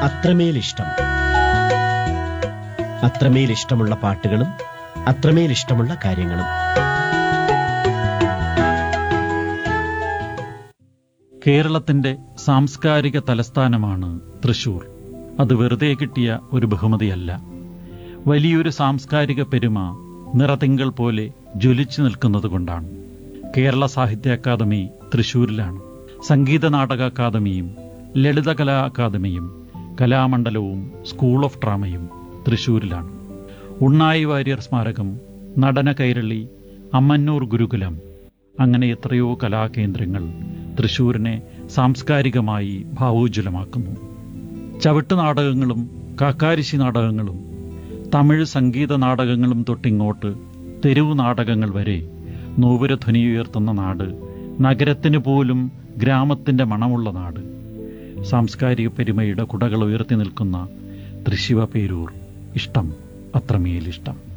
അത്രമേൽ ഇഷ്ടം അത്രമേൽ ഇഷ്ടമുള്ള പാട്ടുകളും അത്രമേൽ ഇഷ്ടമുള്ള കാര്യങ്ങളും കേരളത്തിന്റെ സാംസ്കാരിക തലസ്ഥാനമാണ് തൃശൂർ അത് വെറുതെ കിട്ടിയ ഒരു ബഹുമതിയല്ല വലിയൊരു സാംസ്കാരിക പെരുമ നിറതിങ്കൾ പോലെ ജ്വലിച്ചു നിൽക്കുന്നത് കൊണ്ടാണ് കേരള സാഹിത്യ അക്കാദമി തൃശൂരിലാണ് സംഗീത നാടക അക്കാദമിയും ലളിതകലാ അക്കാദമിയും കലാമണ്ഡലവും സ്കൂൾ ഓഫ് ഡ്രാമയും തൃശൂരിലാണ് ഉണ്ണായി വാര്യർ സ്മാരകം നടന കൈരളി അമ്മന്നൂർ ഗുരുകുലം അങ്ങനെ എത്രയോ കലാകേന്ദ്രങ്ങൾ തൃശൂരിനെ സാംസ്കാരികമായി ഭാവോജ്വലമാക്കുന്നു ചവിട്ട് നാടകങ്ങളും കാക്കാരിശി നാടകങ്ങളും തമിഴ് സംഗീത നാടകങ്ങളും തൊട്ടിങ്ങോട്ട് തെരുവ് നാടകങ്ങൾ വരെ നൂപുരധ്വനിയുയർത്തുന്ന നാട് നഗരത്തിന് പോലും ഗ്രാമത്തിന്റെ മണമുള്ള നാട് സാംസ്കാരിക പെരുമയുടെ കുടകൾ ഉയർത്തി നിൽക്കുന്ന തൃശിവ പേരൂർ ഇഷ്ടം അത്രമേൽ ഇഷ്ടം